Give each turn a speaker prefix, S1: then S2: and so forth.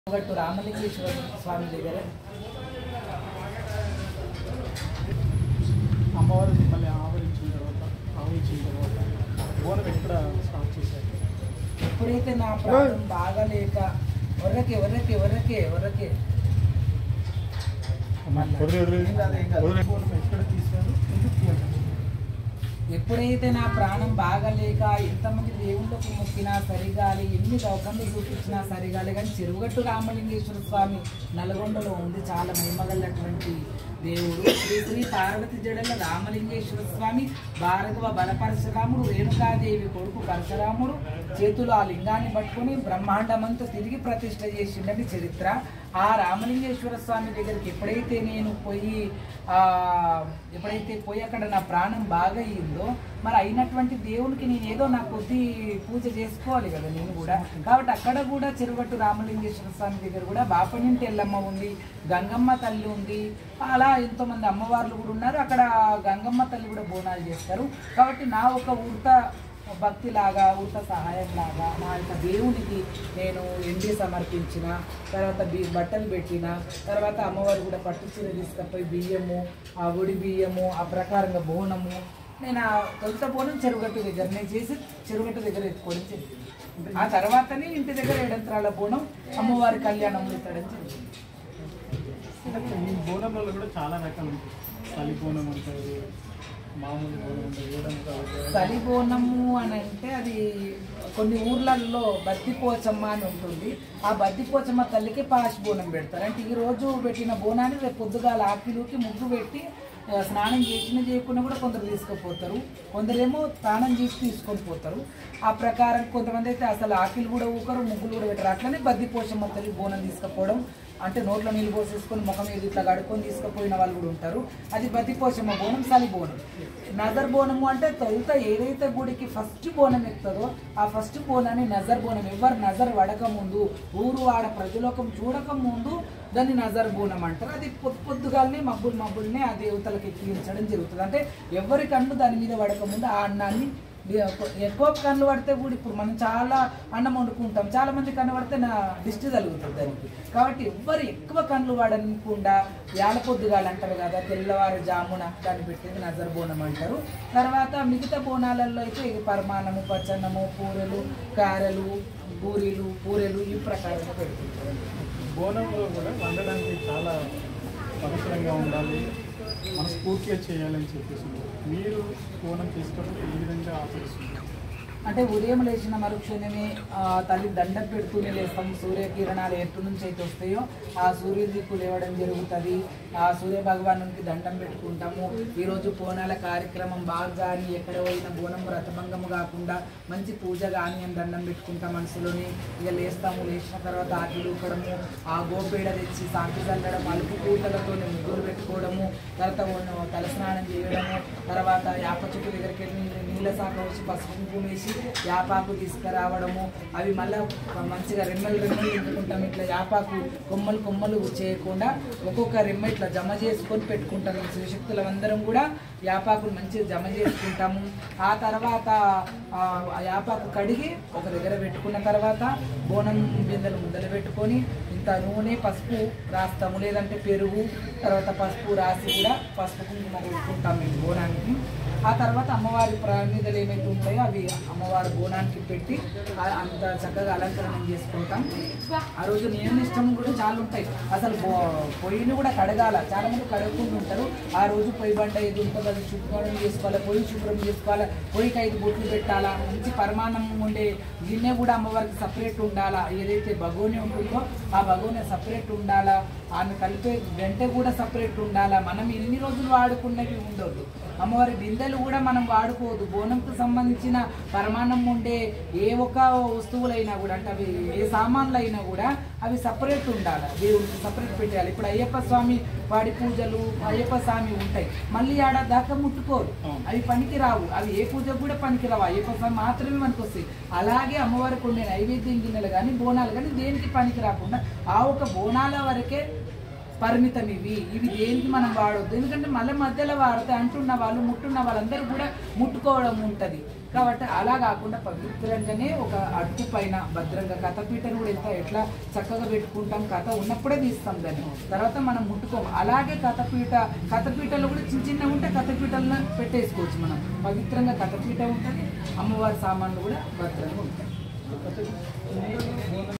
S1: ఒకటి రామలింగేశ్వర స్వామి దగ్గర
S2: అమ్మవారు మిమ్మల్ని ఆవరించిన తర్వాత ఆవరించిన తర్వాత బోనం ఎక్కడ స్టార్ట్ చేశారు
S1: ఎప్పుడైతే నా ప్రాణం బాగలేక ఒర్రకే ఒర్రకే ఒర్రకే ఒర్రకే
S2: బోనం ఎక్కడ తీశారు ఎందుకు తీయాలి
S1: ఎప్పుడైతే నా ప్రాణం బాగలేక ఎంతమంది దేవుళ్ళకు మొక్కినా సరిగాలి ఎన్ని దౌకంలు చూపించినా సరిగాలి కానీ చెరువుగట్టు రామలింగేశ్వర స్వామి నల్గొండలో ఉంది చాలా మహిమగలటువంటి దేవుడు శ్రీ శ్రీ పార్వతి జడల రామలింగేశ్వర స్వామి భార్గవ బల పరశురాముడు రేణుకాదేవి కొడుకు పరశురాముడు చేతులు ఆ లింగాన్ని పట్టుకొని బ్రహ్మాండమంతా తిరిగి ప్రతిష్ట చేసిండని చరిత్ర ఆ రామలింగేశ్వర స్వామి దగ్గరికి ఎప్పుడైతే నేను పోయి ఆ, ఎప్పుడైతే పోయి అక్కడ నా ప్రాణం బాగా అయ్యిందో మరి అయినటువంటి దేవునికి నేను ఏదో నా కొద్ది పూజ చేసుకోవాలి కదా నేను కూడా కాబట్టి అక్కడ కూడా చెరువట్టు రామలింగేశ్వర స్వామి దగ్గర కూడా బాపనింటి ఎల్లమ్మ ఉంది గంగమ్మ తల్లి ఉంది అలా ఎంతోమంది అమ్మవార్లు కూడా ఉన్నారు అక్కడ గంగమ్మ తల్లి కూడా బోనాలు చేస్తారు కాబట్టి నా ఒక ఊర్త భక్తి లాగా ఊత సహాయం లాగా నా యొక్క దేవునికి నేను ఎండి సమర్పించిన తర్వాత బి బట్టలు పెట్టిన తర్వాత అమ్మవారు కూడా పట్టు చీర తీసుకపోయి బియ్యము ఆ ఉడి బియ్యము ఆ ప్రకారంగా బోనము నేను ఆ తొలుత బోనం చెరుగట్టు దగ్గర నేను చేసి చెరుగట్టు దగ్గర ఎత్తుకోవడం జరిగింది ఆ తర్వాతనే ఇంటి దగ్గర ఏడంత్రాల బోనం అమ్మవారి కళ్యాణం ఇస్తాడని జరిగింది
S2: అంటే ఈ బోనంలో కూడా చాలా రకాలు ఉంటాయి చలి బోనం ఉంటుంది మామూలు బోనం ఉంటుంది ఏడంతా
S1: చలి బోనము అని అంటే అది కొన్ని ఊర్లలో బద్దిపోచమ్మ అని ఉంటుంది ఆ బద్దిపోచమ్మ తల్లికి పాష్ బోనం పెడతారు అంటే ఈ రోజు పెట్టిన బోనాన్ని రేపు పొద్దుగాల ఆకిలుకి ముగ్గు పెట్టి ఆ, స్నానం చేసిన చేయకుండా కూడా కొందరు తీసుకుపోతారు కొందరేమో స్నానం చేసి తీసుకొని పోతారు ఆ ప్రకారం కొంతమంది అయితే అసలు ఆకిలు కూడా ఊకరు ముగ్గులు కూడా పెట్టారు అట్లనే బద్దిపోచమ్మ తల్లి బోనం తీసుకుపోవడం అంటే నోట్లో నీళ్ళు పోసేసుకొని ముఖం మీద ఇట్లా కడుక్కొని తీసుకుపోయిన వాళ్ళు కూడా ఉంటారు అది బతిపోషమ్మ బోనం సలి బోనం నజర్ బోనము అంటే తొలుత ఏదైతే గుడికి ఫస్ట్ బోనం ఎక్కుతుందో ఆ ఫస్ట్ బోనాన్ని నజర్ బోనం ఎవరు నజర్ వడక ముందు ఊరు వాడ ప్రజలోకం చూడక ముందు దాన్ని నజర్ బోనం అంటారు అది పొద్దు పొద్దుగానే మబ్బులు మబ్బుల్ని ఆ దేవతలకు ఎక్కించడం జరుగుతుంది అంటే ఎవరి కన్ను దాని మీద పడక ముందు ఆ అన్నాన్ని ఎక్కువ కన్ను పడితే కూడా ఇప్పుడు మనం చాలా అన్నం వండుకుంటాం చాలా మంది కన్ను పడితే నా దిష్టి తగులుతుంది దానికి కాబట్టి ఎవ్వరు ఎక్కువ కన్ను పడకుండా యాల పొద్దుగాలు అంటారు కదా తెల్లవారు జామున దాన్ని పెట్టేది నజర్ బోనం అంటారు తర్వాత మిగతా బోనాలలో అయితే ఇది పరమాన్నము పచ్చన్నము పూరెలు కారెలు పూరీలు పూరెలు ఈ ప్రకారంగా పెడుతుంటారు
S2: బోనంలో కూడా వండడానికి చాలా పవిత్రంగా ఉండాలి మనస్ఫూర్తిగా చేయాలని చెప్పేసి ఉంటుంది. మీరు బోనం తీసుకున్నప్పుడు ఏ విధంగా ఆచరిస్తున్నారు
S1: అంటే ఉదయం లేచిన మరుక్షణమే ఆ, తల్లి దండం పెడుతూనే లేస్తాం సూర్యకిరణాలు ఎటు నుంచి అయితే వస్తాయో ఆ సూర్యుడి దిక్కు లేవడం జరుగుతుంది ఆ సూర్య భగవానునికి దండం పెట్టుకుంటాము ఈరోజు బోనాల కార్యక్రమం బాగా కానీ ఎక్కడ పోయిన బోనం వ్రతభంగము కాకుండా మంచి పూజ కానీ అని దండం పెట్టుకుంటాం మనసులోని ఇక లేస్తాము లేచిన తర్వాత ఆకి లూకడము ఆ గోపేడ తెచ్చి సాకి చల్లడం అలుపు పూటలతో ముగ్గులు పెట్టుకోవడము తర్వాత ఉన్న తలస్నానం చేయడము తర్వాత యాప చెట్టు దగ్గరికి వెళ్ళి నీళ్ళ- నీళ్ళ శాఖ వచ్చి పసుపు కుంకుమ వేసి యాపాకు తీసుకురావడము అవి మళ్ళీ మంచిగా రెమ్మలు రెమ్మలు ఇంటుకుంటాం ఇట్లా యాపాకు కొమ్మలు కొమ్మలు చేయకుండా ఒక్కొక్క రెమ్మ ఇట్లా జమ చేసుకొని పెట్టుకుంటాం శివశక్తులు అందరం కూడా యాపాకులు మంచిగా జమ చేసుకుంటాము ఆ తర్వాత ఆ ఆ యాపాకు కడిగి ఒక దగ్గర పెట్టుకున్న తర్వాత బోనం బిందెలు ముద్దలు పెట్టుకొని ఇంత నూనె పసుపు రాస్తాము లేదంటే పెరుగు తర్వాత పసుపు రాసి కూడా పసుపు కుంకుమ కొట్టుకుంటాం మేము బోనానికి ఆ తర్వాత అమ్మవారి ప్రాణిదలు ఏమైతే ఉంటాయో అవి అమ్మవారి బోనానికి పెట్టి ఆ- అంత చక్కగా అలంకరణ చేసుకుంటాం ఆ రోజు నియమ ఇష్టం కూడా చాలా ఉంటాయి అసలు బో- పొయ్యిని కూడా కడగాల చాలా మంది కడుక్కుంటూ ఉంటారు ఆ రోజు పొయ్యి బండ ఏది ఉంటుందో అది శుభ్రం చేసుకోవాలి పొయ్యి శుభ్రం చేసుకోవాలి పొయ్యికి ఐదు బొట్లు పెట్టాలా మంచి పరిమాణం ఉండే గిన్నె కూడా అమ్మవారికి సపరేట్ ఉండాలా ఏదైతే బగోని ఉంటుందో ఆ బగోని సపరేట్ ఉండాలా ఆమె కలిపే గంటె కూడా సపరేట్ ఉండాలా మనం ఎన్ని రోజులు వాడుకున్నవి ఉండొద్దు అమ్మవారి బిందెలు కూడా మనం వాడుకోవద్దు బోనంకు సంబంధించిన పరిమాణం ఉండే ఏ ఒక్క వస్తువులైనా కూడా అంటే అవి ఏ సామాన్లు అయినా కూడా అవి సపరేట్ ఉండాలి దేవుడికి సపరేట్ పెట్టాలి ఇప్పుడు అయ్యప్ప స్వామి వాడి పూజలు అయ్యప్ప స్వామి ఉంటాయి మళ్ళీ ఆడ దాకా ముట్టుకోరు అవి పనికి రావు అవి ఏ పూజకు కూడా పనికి రావు అయ్యప్ప స్వామి మాత్రమే మనకు వస్తాయి అలాగే అమ్మవారికి ఉండే నైవేద్యం గిన్నెలు కానీ బోనాలు కానీ దేనికి పనికి రాకుండా ఆ ఒక బోనాల వరకే పరిమితం ఇవి ఇవి దేనికి మనం వాడొద్దు ఎందుకంటే మళ్ళీ మధ్యలో వాడితే అంటున్న వాళ్ళు ముట్టున్న వాళ్ళందరూ కూడా ముట్టుకోవడం ఉంటుంది కాబట్టి అలా కాకుండా పవిత్రంగానే ఒక అడ్డు పైన భద్రంగా కథపీటను కూడా ఎంత ఎట్లా చక్కగా పెట్టుకుంటాం కథ ఉన్నప్పుడే తీస్తాం దాన్ని తర్వాత మనం ముట్టుకోం అలాగే కథపీట కథపీటలో కూడా చిన్న చిన్న ఉంటే కథపీటలను పెట్టేసుకోవచ్చు మనం పవిత్రంగా కథపీట ఉంటుంది అమ్మవారి సామాన్లు కూడా భద్రంగా ఉంటాయి